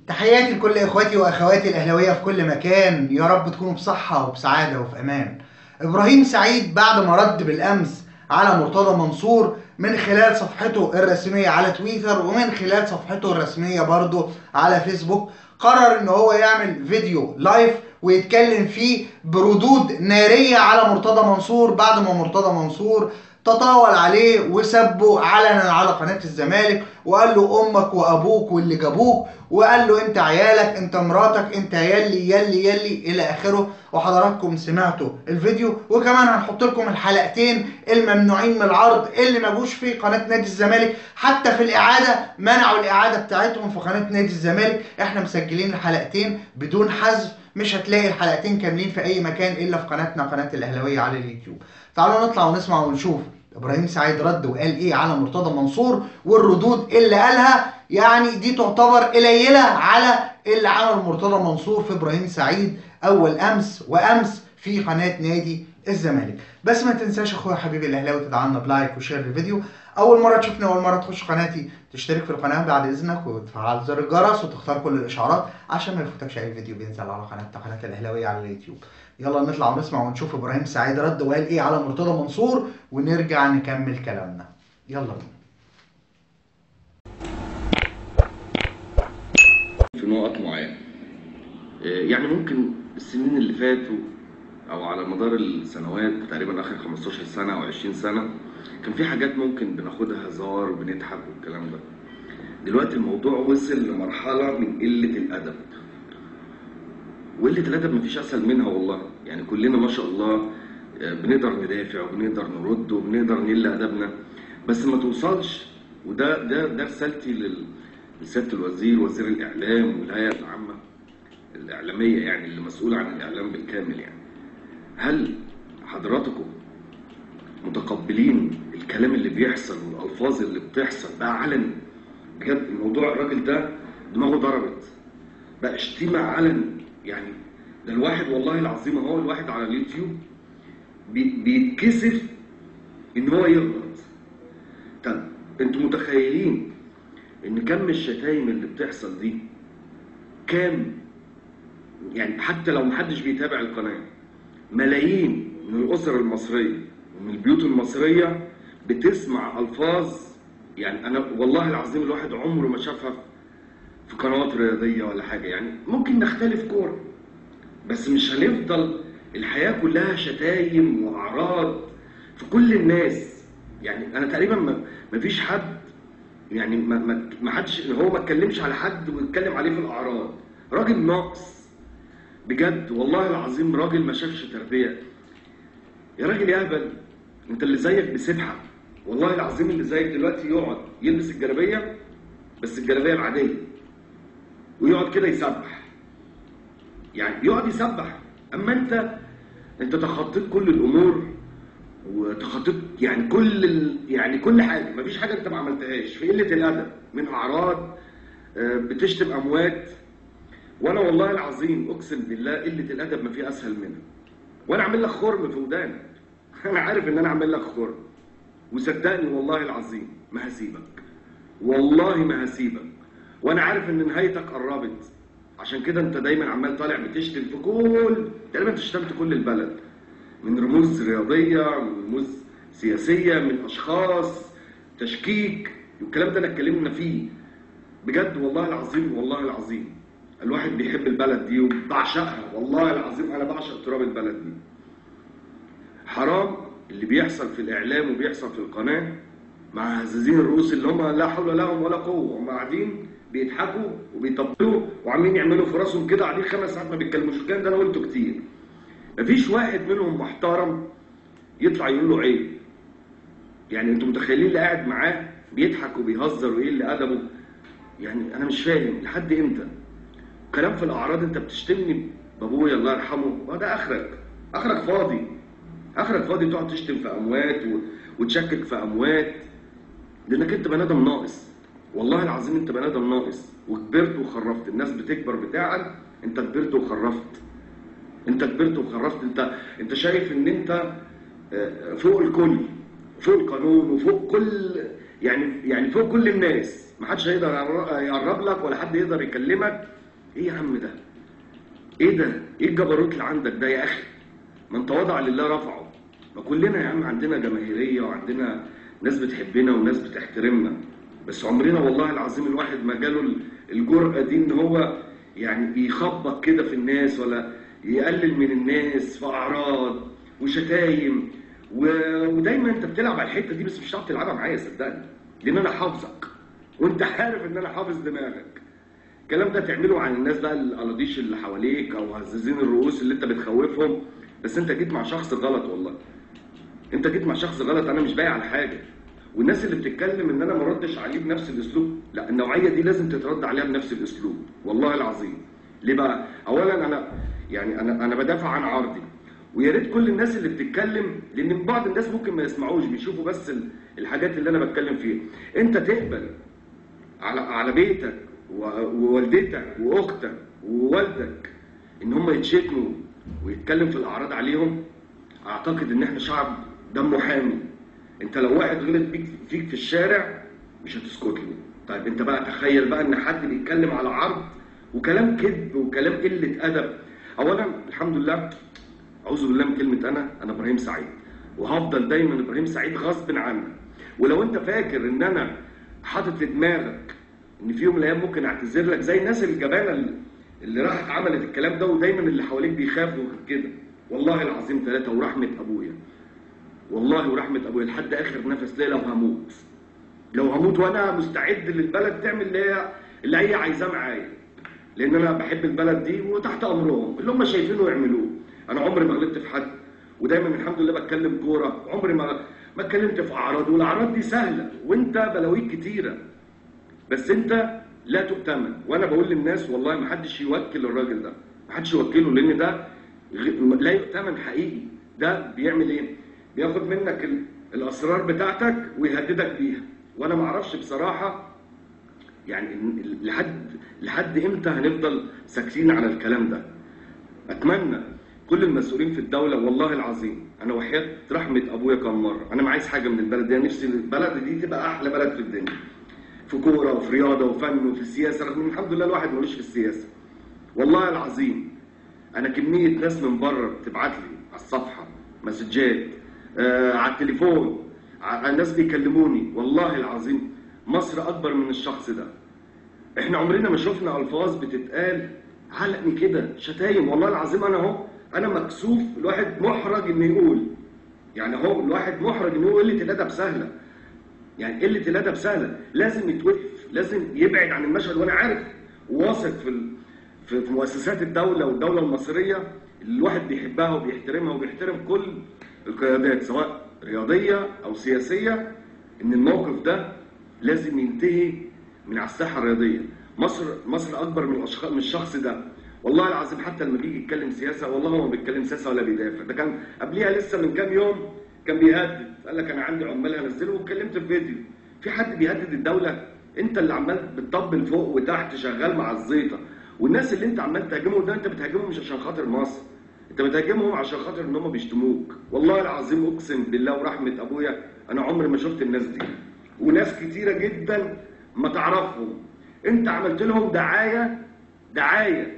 تحياتي لكل اخواتي واخواتي الاهلاويه في كل مكان يا رب تكونوا بصحه وبسعاده وفي امان ابراهيم سعيد بعد ما رد بالامس على مرتضى منصور من خلال صفحته الرسميه على تويتر ومن خلال صفحته الرسميه برضه على فيسبوك قرر ان هو يعمل فيديو لايف ويتكلم فيه بردود ناريه على مرتضى منصور بعد ما مرتضى منصور تطاول عليه وسبه علنا على قناة الزمالك وقال له امك وابوك واللي جابوك وقال له انت عيالك انت مراتك انت يلي يلي يلي الى اخره وحضراتكم سمعتوا الفيديو وكمان هنحط لكم الحلقتين الممنوعين من العرض اللي ما جوش في قناة نادي الزمالك حتى في الاعادة منعوا الاعادة بتاعتهم في قناة نادي الزمالك احنا مسجلين الحلقتين بدون حذف مش هتلاقي الحلقتين كاملين في اي مكان الا في قناتنا قناه الاهلاويه على اليوتيوب تعالوا نطلع ونسمع ونشوف ابراهيم سعيد رد وقال ايه على مرتضى منصور والردود اللي قالها يعني دي تعتبر قليله على اللي عمل مرتضى منصور في ابراهيم سعيد اول امس وامس في قناه نادي الزمالك بس ما تنساش اخويا حبيبي الاهلاوي تدعمنا بلايك وشير الفيديو اول مره تشوفني اول مره تخش قناتي تشترك في القناه بعد اذنك وتفعل زر الجرس وتختار كل الاشعارات عشان ما يفوتكش اي فيديو بينزل على قناتنا قناه الاهلاويه على اليوتيوب يلا نطلع ونسمع ونشوف ابراهيم سعيد رد وقال ايه على مرتضى منصور ونرجع نكمل كلامنا يلا بينا في نقط معينة آه، يعني ممكن السنين اللي فاتوا او على مدار السنوات تقريبا اخر 15 سنة او 20 سنة كان في حاجات ممكن بناخدها هزار وبنضحك والكلام ده دلوقتي الموضوع وصل لمرحلة من قلة الأدب وقلة الأدب مفيش أسهل منها والله يعني كلنا ما شاء الله آه، بنقدر ندافع وبنقدر نرد وبنقدر نقل أدبنا بس ما توصلش وده ده ده رسالتي لل- لسيادة الوزير وزير الإعلام والهيئة العامة الإعلامية يعني اللي مسؤولة عن الإعلام بالكامل يعني هل حضراتكم متقبلين الكلام اللي بيحصل والألفاظ اللي بتحصل بقى علن بجد الموضوع الراجل ده دماغه ضربت بقى شتيمة علن يعني ده الواحد والله العظيم هو الواحد على اليوتيوب بي- بيتكسف ان هو يغلط طب انتوا متخيلين ان كم الشتايم اللي بتحصل دي كام يعني حتى لو محدش بيتابع القناه ملايين من الاسر المصريه ومن البيوت المصريه بتسمع الفاظ يعني انا والله العظيم الواحد عمره ما شافها في قنوات رياضيه ولا حاجه يعني ممكن نختلف كوره بس مش هنفضل الحياه كلها شتايم واعراض في كل الناس يعني انا تقريبا ما ما فيش حد يعني ما ما ما حدش هو ما اتكلمش على حد واتكلم عليه في الاعراض راجل ناقص بجد والله العظيم راجل ما شافش تربيه يا راجل يا اهبل انت اللي زيك بسبحه والله العظيم اللي زيك دلوقتي يقعد يلبس الجلابيه بس الجلابيه العاديه ويقعد كده يسبح يعني يقعد يسبح اما انت انت تخطيت كل الامور وتخطيت يعني كل ال... يعني كل حاجه مفيش حاجه انت ما عملتهاش في قله الادب من اعراض آه، بتشتم اموات وانا والله العظيم اقسم بالله قله الادب ما في اسهل منها وانا عامل لك خرم في ودانك انا عارف ان انا عامل لك خرم وصدقني والله العظيم ما هسيبك والله ما هسيبك وانا عارف ان نهايتك قربت عشان كده انت دايما عمال طالع بتشتم في كل تقريبا انت شتمت كل البلد من رموز رياضيه من رموز سياسيه من اشخاص تشكيك والكلام ده انا اتكلمنا فيه بجد والله العظيم والله العظيم الواحد بيحب البلد دي وبعشقها والله العظيم انا بعشق تراب البلد دي حرام اللي بيحصل في الاعلام وبيحصل في القناه مع هزازين الرؤوس اللي هم لا حول لهم ولا قوه هم قاعدين بيضحكوا وبيطبلوا وعاملين يعملوا في راسهم كده قاعدين خمس ساعات ما بيتكلموش الكلام ده انا قلته كتير مفيش واحد منهم محترم يطلع يقول له عيب يعني انتوا متخيلين اللي قاعد معاه بيضحك وبيهزر ويقل ادبه يعني انا مش فاهم لحد امتى كلام في الاعراض انت بتشتمني بابويا الله يرحمه ما ده اخرك اخرك فاضي اخرك فاضي تقعد تشتم في اموات و... وتشكك في اموات لانك انت بني ادم ناقص والله العظيم انت بني ادم ناقص وكبرت وخرفت الناس بتكبر بتاعك انت كبرت وخرفت انت كبرت وخرفت انت انت شايف ان انت آه، فوق الكل فوق القانون وفوق كل يعني يعني فوق كل الناس ما حدش هيقدر يقر- يقرب لك ولا حد يقدر يكلمك ايه يا عم ده ايه ده ايه الجبروت اللي عندك ده يا اخي من تواضع لله رفعه ما كلنا يا عم عندنا جماهيريه وعندنا ناس بتحبنا وناس بتحترمنا بس عمرنا والله العظيم الواحد ما جاله ال- الجرأة دي ان هو يعني يخبط كده في الناس ولا يقلل من الناس في اعراض وشتايم و... ودايما انت بتلعب على الحته دي بس مش هتعرف تلعبها معايا صدقني لان انا حافظك وانت عارف ان انا حافظ دماغك الكلام ده تعمله عن الناس بقى القلاضيش اللي حواليك او هزازين الرؤوس اللي انت بتخوفهم بس انت جيت مع شخص غلط والله انت جيت مع شخص غلط انا مش بايع على حاجه والناس اللي بتتكلم ان انا ما ردش عليه بنفس الاسلوب لا النوعيه دي لازم تترد عليها بنفس الاسلوب والله العظيم ليه بقى اولا انا يعني انا انا بدافع عن عرضي ويا ريت كل الناس اللي بتتكلم لان بعض الناس ممكن ما يسمعوش بيشوفوا بس ال- الحاجات اللي انا بتكلم فيها انت تقبل على على بيتك و- ووالدتك واختك ووالدك ان هم يتشتموا ويتكلم في الاعراض عليهم اعتقد ان احنا شعب دمه حامي انت لو واحد غلط بيك فيك في الشارع مش هتسكت له طيب انت بقى تخيل بقى ان حد بيتكلم على عرض وكلام كذب وكلام قله ادب اولا الحمد لله اعوذ بالله من كلمه انا انا ابراهيم سعيد وهفضل دايما ابراهيم سعيد غصب عنك ولو انت فاكر ان انا حاطط في دماغك ان في يوم من الايام ممكن اعتذر لك زي الناس الجبانه اللي- اللي راحت عملت الكلام ده ودايما اللي حواليك بيخافوا كده والله العظيم ثلاثه ورحمه ابويا والله ورحمه ابويا لحد اخر نفس ليله وهموت لو هموت وانا مستعد للبلد تعمل اللي هي اللي هي عايزاه معايا لان انا بحب البلد دي وتحت امرهم اللي هم شايفينه يعملوه انا عمري ما غلطت في حد ودايما الحمد لله بتكلم كوره عمري ما ما اتكلمت في اعراض والاعراض دي سهله وانت بلاويك كتيره بس انت لا تؤتمن وانا بقول للناس والله ما حدش يوكل الراجل ده ما حدش يوكله لان ده غ- لا يؤتمن حقيقي ده بيعمل ايه بياخد منك ال- الاسرار بتاعتك ويهددك بيها وانا ما اعرفش بصراحه يعني إن- لحد لحد امتى هنفضل ساكتين على الكلام ده اتمنى كل المسؤولين في الدوله والله العظيم انا وحياه رحمه ابويا كم مره انا ما عايز حاجه من البلد دي أنا نفسي البلد دي تبقى احلى بلد في الدنيا في كوره وفي رياضه وفن وفي السياسه رغم ان الحمد لله الواحد ملوش في السياسه والله العظيم انا كميه ناس من بره بتبعت لي على الصفحه مسجات آه على التليفون ع- ناس بيكلموني والله العظيم مصر اكبر من الشخص ده احنا عمرنا ما شفنا الفاظ بتتقال علقني كده شتايم والله العظيم انا اهو انا مكسوف الواحد محرج انه يقول يعني اهو الواحد محرج انه يقول قله الادب سهله يعني قله الادب سهله لازم يتوقف لازم يبعد عن المشهد وانا عارف واثق في ال... في في مؤسسات الدوله والدوله المصريه اللي الواحد بيحبها وبيحترمها وبيحترم كل القيادات سواء رياضيه او سياسيه ان الموقف ده لازم ينتهي من على الساحه الرياضيه مصر مصر اكبر من الاشخاص من الشخص ده والله العظيم حتى لما بيجي يتكلم سياسه والله هو ما بيتكلم سياسه ولا بيدافع ده كان قبليها لسه من كام يوم كان بيهدد قال لك انا عندي عمال هنزله واتكلمت في فيديو في حد بيهدد الدوله انت اللي عمال بتطبل فوق وتحت شغال مع الزيطه والناس اللي انت عمال تهاجمهم ده انت بتهاجمهم مش عشان خاطر مصر انت بتهاجمهم عشان خاطر ان هم بيشتموك والله العظيم اقسم بالله ورحمه ابويا انا عمري ما شفت الناس دي وناس كتيره جدا ما تعرفهم انت عملت لهم دعايه دعايه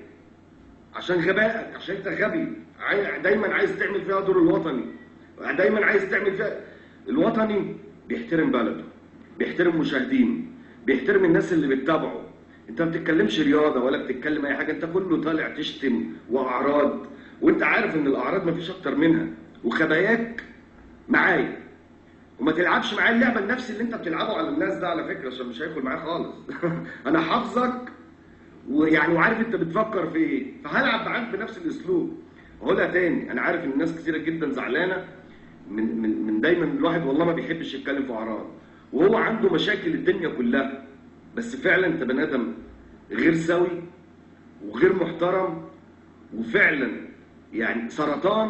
عشان غبائك عشان انت غبي عاي- دايما عايز تعمل فيها دور الوطني دايما عايز تعمل فيها الوطني بيحترم بلده بيحترم مشاهدينه بيحترم الناس اللي بتتابعه انت ما بتتكلمش رياضه ولا بتتكلم اي حاجه انت كله طالع تشتم واعراض وانت عارف ان الاعراض ما فيش اكتر منها وخباياك معايا وما تلعبش معايا اللعبه النفسي اللي انت بتلعبه على الناس ده على فكره عشان مش هياكل معايا خالص انا حافظك ويعني وعارف انت بتفكر في ايه فهلعب معاك بنفس الاسلوب هقولها تاني انا عارف ان الناس كتيره جدا زعلانه من من من دايما الواحد والله ما بيحبش يتكلم في اعراض وهو عنده مشاكل الدنيا كلها بس فعلا انت بني ادم غير سوي وغير محترم وفعلا يعني سرطان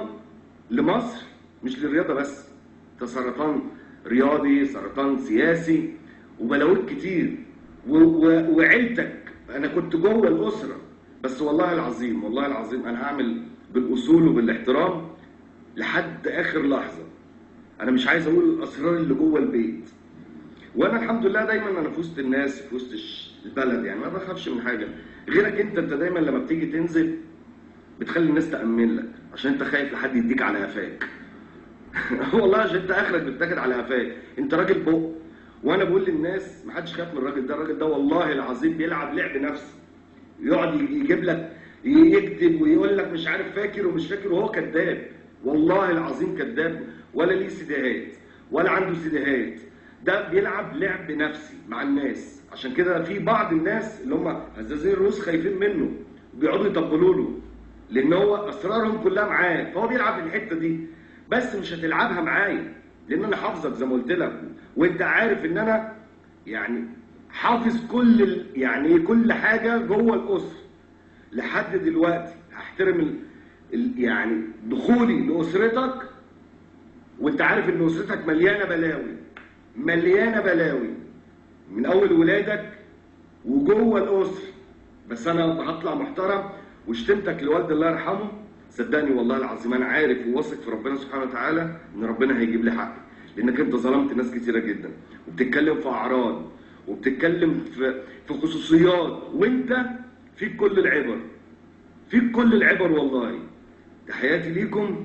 لمصر مش للرياضه بس ده سرطان رياضي سرطان سياسي وبلاويك كتير و- و- وعيلتك انا كنت جوه الاسره بس والله العظيم والله العظيم انا هعمل بالاصول وبالاحترام لحد اخر لحظه انا مش عايز اقول الاسرار اللي جوه البيت وانا الحمد لله دايما انا في وسط الناس في وسط الش- البلد يعني ما بخافش من حاجه غيرك انت انت دايما لما بتيجي تنزل بتخلي الناس تامن لك عشان انت خايف لحد يديك على قفاك والله عشان انت اخرك بتتاخد على قفاك انت راجل بق وانا بقول للناس ما حدش خاف من الراجل ده الراجل ده والله العظيم بيلعب لعب نفسي يقعد يجيب لك يكتب ويقول لك مش عارف فاكر ومش فاكر وهو كذاب والله العظيم كذاب ولا ليه سيديهات ولا عنده سيديهات ده بيلعب لعب نفسي مع الناس عشان كده في بعض الناس اللي هم هزازين الروس خايفين منه بيقعدوا يطبلوا له لان هو اسرارهم كلها معاه فهو بيلعب في الحته دي بس مش هتلعبها معايا لان انا حافظك زي ما قلت لك وانت عارف ان انا يعني حافظ كل ال- يعني إيه كل حاجه جوه الاسره لحد دلوقتي هحترم ال... ال... يعني دخولي لاسرتك وانت عارف ان اسرتك مليانه بلاوي مليانه بلاوي من اول ولادك وجوه الاسره بس انا هطلع محترم وشتمتك لوالد الله يرحمه صدقني والله العظيم انا عارف وواثق في ربنا سبحانه وتعالى ان ربنا هيجيب لي حقي لانك انت ظلمت ناس كتيره جدا وبتتكلم في اعراض وبتتكلم في في خصوصيات وانت فيك كل العبر فيك كل العبر والله تحياتي ليكم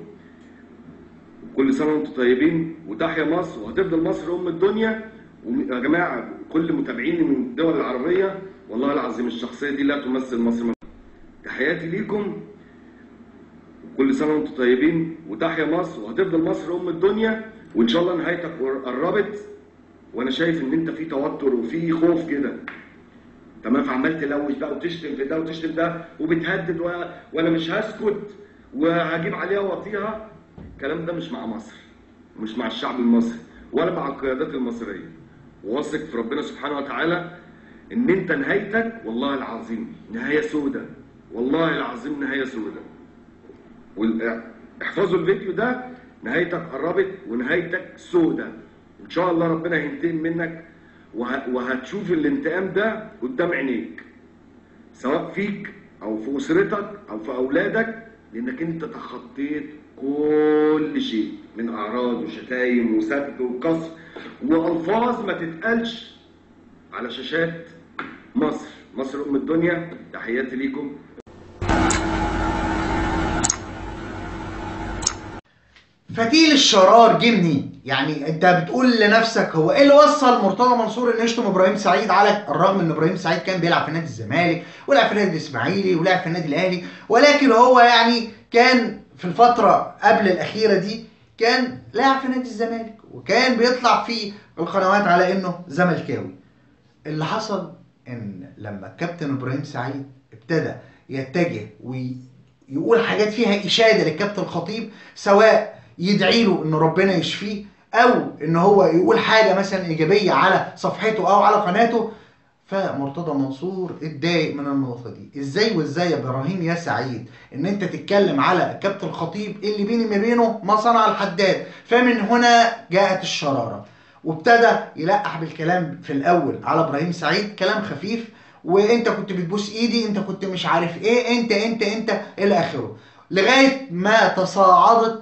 كل سنه وانتم طيبين وتحيا مصر وهتفضل مصر ام الدنيا ويا جماعه كل متابعيني من الدول العربيه والله العظيم الشخصيه دي لا تمثل مصر تحياتي ليكم كل سنه وانتم طيبين وتحيا مصر وهتفضل مصر ام الدنيا وان شاء الله نهايتك قربت وانا شايف ان انت في توتر وفي خوف كده تمام فعمال تلوش بقى وتشتم في ده وتشتم ده وبتهدد و... وانا مش هسكت وهجيب عليها واطيها الكلام ده مش مع مصر مش مع الشعب المصري ولا مع القيادات المصريه واثق في ربنا سبحانه وتعالى ان انت نهايتك والله العظيم نهايه سودة والله العظيم نهايه سودة وال- احفظوا الفيديو ده نهايتك قربت ونهايتك سودة ان شاء الله ربنا هينتقم منك وه... وهتشوف الانتقام ده قدام عينيك سواء فيك او في اسرتك او في اولادك لانك انت تخطيت كل شيء من اعراض وشتايم وسب وقصف والفاظ ما تتقالش على شاشات مصر مصر ام الدنيا تحياتي ليكم فتيل الشرار جه منين؟ يعني انت بتقول لنفسك هو ايه اللي وصل مرتضى منصور انه يشتم ابراهيم سعيد على الرغم ان ابراهيم سعيد كان بيلعب في نادي الزمالك ولعب في نادي الاسماعيلي ولعب في النادي الاهلي ولكن هو يعني كان في الفتره قبل الاخيره دي كان لاعب في نادي الزمالك وكان بيطلع في القنوات على انه زملكاوي اللي حصل ان لما الكابتن ابراهيم سعيد ابتدى يتجه ويقول حاجات فيها اشاده للكابتن الخطيب سواء يدعي له ان ربنا يشفيه او ان هو يقول حاجه مثلا ايجابيه على صفحته او على قناته فمرتضى منصور اتضايق من النقطه دي ازاي وازاي يا ابراهيم يا سعيد ان انت تتكلم على كابتن الخطيب اللي بيني ما بينه ما صنع الحداد فمن هنا جاءت الشراره وابتدى يلقح بالكلام في الاول على ابراهيم سعيد كلام خفيف وانت كنت بتبوس ايدي انت كنت مش عارف ايه انت انت انت الى اخره لغايه ما تصاعدت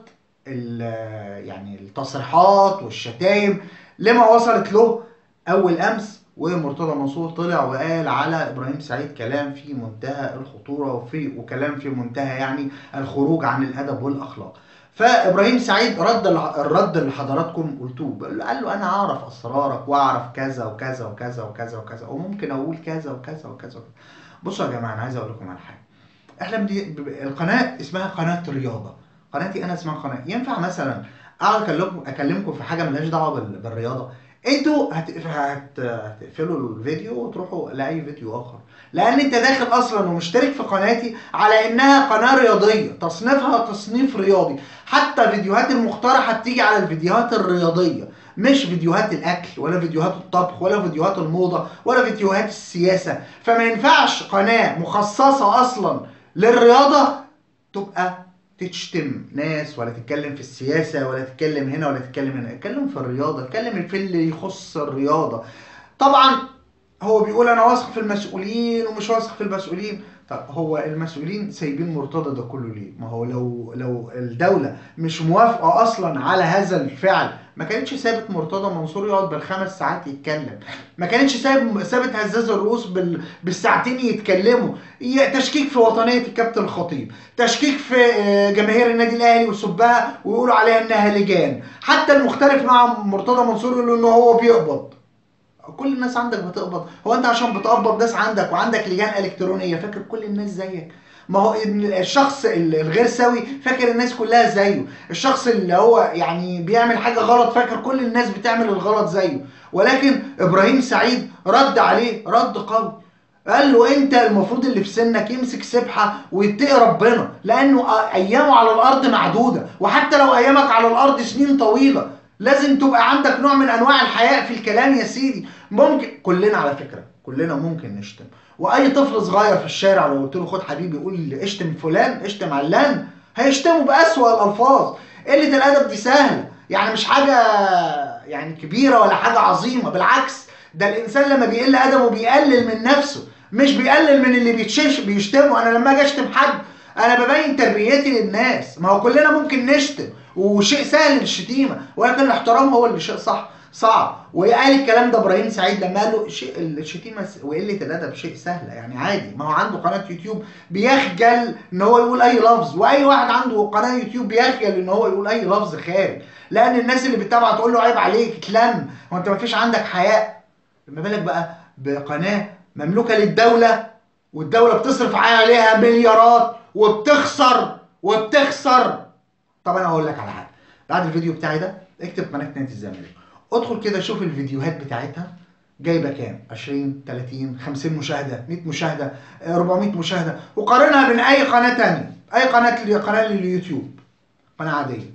ال- يعني التصريحات والشتايم لما وصلت له اول امس ومرتضى منصور طلع وقال على ابراهيم سعيد كلام في منتهى الخطوره وفي وكلام في منتهى يعني الخروج عن الادب والاخلاق فابراهيم سعيد رد الع- الرد اللي حضراتكم قلتوه قال له انا اعرف اسرارك واعرف كذا وكذا وكذا وكذا وكذا وممكن اقول كذا وكذا وكذا وكذا بصوا يا جماعه انا عايز اقول لكم على حاجه احنا بدي ب- القناه اسمها قناه رياضه قناتي انا اسمها قناه ينفع مثلا اقعد اكلمكم اكلمكم في حاجه ملهاش دعوه بال- بالرياضه انتوا هت... هت... هتقفلوا الفيديو وتروحوا لاي فيديو اخر لان انت داخل اصلا ومشترك في قناتي على انها قناه رياضيه تصنيفها تصنيف رياضي حتى فيديوهات المقترحه بتيجي على الفيديوهات الرياضيه مش فيديوهات الاكل ولا فيديوهات الطبخ ولا فيديوهات الموضه ولا فيديوهات السياسه فما ينفعش قناه مخصصه اصلا للرياضه تبقى تشتم ناس ولا تتكلم في السياسة ولا تتكلم هنا ولا تتكلم هنا اتكلم في الرياضة اتكلم في اللي يخص الرياضة طبعا هو بيقول انا واثق في المسؤولين ومش واثق في المسؤولين طب هو المسؤولين سايبين مرتضى ده كله ليه ما هو لو لو الدوله مش موافقه اصلا على هذا الفعل ما كانتش سابت مرتضى منصور يقعد بالخمس ساعات يتكلم ما كانتش ساب سابت هزاز الرؤوس بال... بالساعتين يتكلموا ي- تشكيك في وطنيه الكابتن الخطيب تشكيك في آه، جماهير النادي الاهلي وسبها ويقولوا عليها انها لجان حتى المختلف مع مرتضى منصور يقولوا ان هو بيقبض كل الناس عندك بتقبض هو انت عشان بتقبض ناس عندك وعندك لجان الكترونيه فاكر كل الناس زيك ما هو ال- الشخص ال- الغير سوي فاكر الناس كلها زيه الشخص اللي هو يعني بيعمل حاجه غلط فاكر كل الناس بتعمل الغلط زيه ولكن ابراهيم سعيد رد عليه رد قوي قال له انت المفروض اللي في سنك يمسك سبحه ويتقي ربنا لانه ايامه على الارض معدوده وحتى لو ايامك على الارض سنين طويله لازم تبقى عندك نوع من انواع الحياء في الكلام يا سيدي ممكن كلنا على فكره كلنا ممكن نشتم واي طفل صغير في الشارع لو قلت له خد حبيبي قول اشتم فلان اشتم علان هيشتمه باسوأ الالفاظ قله الادب دي سهله يعني مش حاجه يعني كبيره ولا حاجه عظيمه بالعكس ده الانسان لما بيقل ادبه بيقلل من نفسه مش بيقلل من اللي بيتشش بيشتمه انا لما اجي اشتم حد انا ببين تربيتي للناس ما هو كلنا ممكن نشتم وشيء سهل الشتيمه ولكن الاحترام هو اللي شيء صح صعب وقال الكلام ده ابراهيم سعيد لما قال له شيء الشتيمه س- وقله الادب شيء سهله يعني عادي ما هو عنده قناه يوتيوب بيخجل ان هو يقول اي لفظ واي واحد عنده قناه يوتيوب بيخجل ان هو يقول اي لفظ خارج لان الناس اللي بتتابعه تقول له عيب عليك اتلم هو انت ما فيش عندك حياء ما بالك بقى بقناه مملوكه للدوله والدوله بتصرف عليها مليارات وبتخسر وبتخسر طب انا هقول لك على حاجه بعد الفيديو بتاعي ده اكتب قناه نادي الزمالك ادخل كده شوف الفيديوهات بتاعتها جايبه كام 20 30 50 مشاهده 100 مشاهده آه، 400 مشاهده وقارنها بين اي قناه تانية اي قناه قناه لليوتيوب قناه عاديه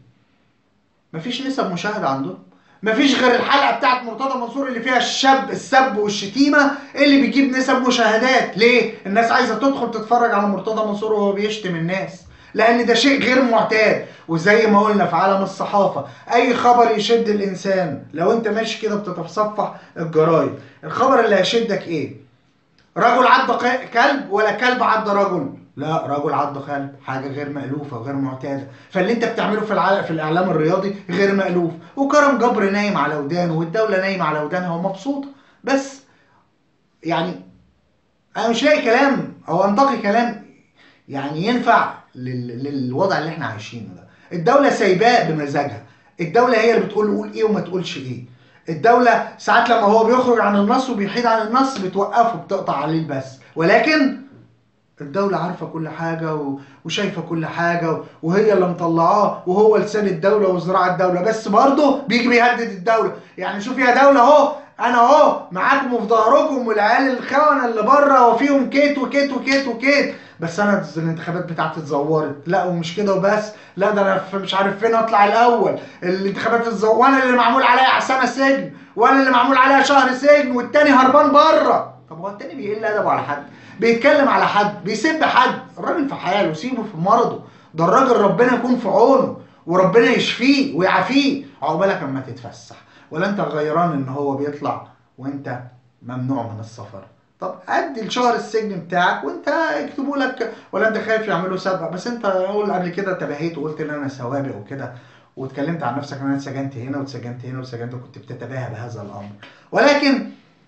مفيش نسب مشاهده عندهم مفيش غير الحلقه بتاعت مرتضى منصور اللي فيها الشاب السب والشتيمه اللي بيجيب نسب مشاهدات ليه الناس عايزه تدخل تتفرج على مرتضى منصور وهو بيشتم الناس لان ده شيء غير معتاد وزي ما قلنا في عالم الصحافه اي خبر يشد الانسان لو انت ماشي كده بتتصفح الجرايد الخبر اللي هيشدك ايه رجل عض ق- كلب ولا كلب عض رجل لا رجل عض كلب حاجه غير مألوفه غير معتاده فاللي انت بتعمله في الع... في الاعلام الرياضي غير مألوف وكرم جبر نايم على ودانه والدوله نايمه على ودانها ومبسوطه بس يعني انا مش لاقي كلام او انتقي كلام يعني ينفع لل... للوضع اللي احنا عايشينه ده الدوله سايباه بمزاجها الدوله هي اللي بتقول له قول ايه وما تقولش ايه الدولة ساعات لما هو بيخرج عن النص وبيحيد عن النص بتوقفه بتقطع عليه البث ولكن الدولة عارفة كل حاجة و- وشايفة كل حاجة و- وهي اللي مطلعاه وهو لسان الدولة وذراع الدولة بس برضه بيجي بيهدد الدولة يعني شوف يا دولة اهو انا اهو معاكم وفي ظهركم والعيال الخونة اللي بره وفيهم كيت وكيت وكيت وكيت بس انا الانتخابات بتاعتي اتزورت لا ومش كده وبس لا ده انا في مش عارف فين اطلع الاول الانتخابات اتزورت وانا اللي معمول عليا سنة سجن وانا اللي معمول عليا شهر سجن والتاني هربان بره طب هو التاني بيقل ادبه على حد بيتكلم على حد بيسب حد الراجل في حاله سيبه في مرضه ده الراجل ربنا يكون في عونه وربنا يشفيه ويعافيه عقبالك اما تتفسح ولا انت غيران ان هو بيطلع وانت ممنوع من السفر طب ادي الشهر السجن بتاعك وانت يكتبوا لك ولا انت خايف يعملوا سبق بس انت قول قبل كده تباهيت وقلت ان انا سوابق وكده واتكلمت عن نفسك ان انا اتسجنت هنا واتسجنت هنا واتسجنت وكنت بتتباهى بهذا الامر ولكن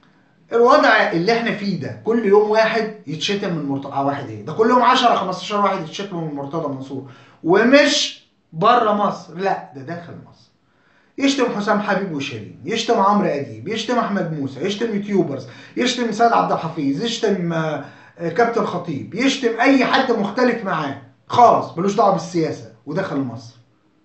الوضع اللي احنا فيه ده كل يوم واحد يتشتم من مرتضى آه واحد ايه ده كل يوم 10 15 واحد يتشتموا من مرتضى منصور ومش بره مصر لا ده داخل مصر يشتم حسام حبيب وشيرين يشتم عمرو اديب يشتم احمد موسى يشتم يوتيوبرز يشتم سيد عبد الحفيظ يشتم آه، آه، كابتن خطيب يشتم اي حد مختلف معاه خالص ملوش دعوه بالسياسه ودخل مصر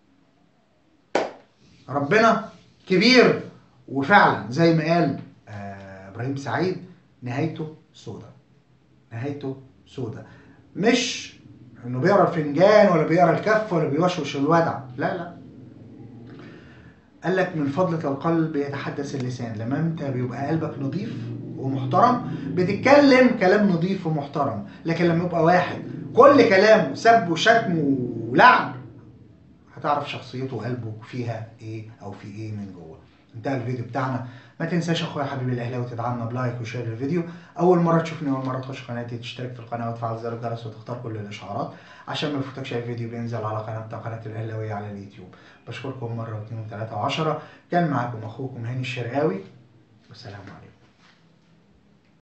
ربنا كبير وفعلا زي ما قال آه، ابراهيم سعيد نهايته سودة نهايته سودة مش انه بيقرا الفنجان ولا بيقرا الكف ولا بيوشوش الودع لا لا قال لك من فضلة القلب يتحدث اللسان لما انت بيبقى قلبك نظيف ومحترم بتتكلم كلام نظيف ومحترم لكن لما يبقى واحد كل كلامه سب وشتم ولعن هتعرف شخصيته وقلبه فيها ايه او في ايه من جوه انتهى الفيديو بتاعنا ما تنساش اخويا حبيبي الاهلاوي تدعمنا بلايك وشير الفيديو اول مره تشوفني اول مره تخش قناتي تشترك في القناه وتفعل زر الجرس وتختار كل الاشعارات عشان ما يفوتكش اي فيديو بينزل على قناتنا قناه الاهلاويه على اليوتيوب بشكركم مره واثنين وثلاثه وعشرة كان معاكم اخوكم هاني الشرقاوي والسلام عليكم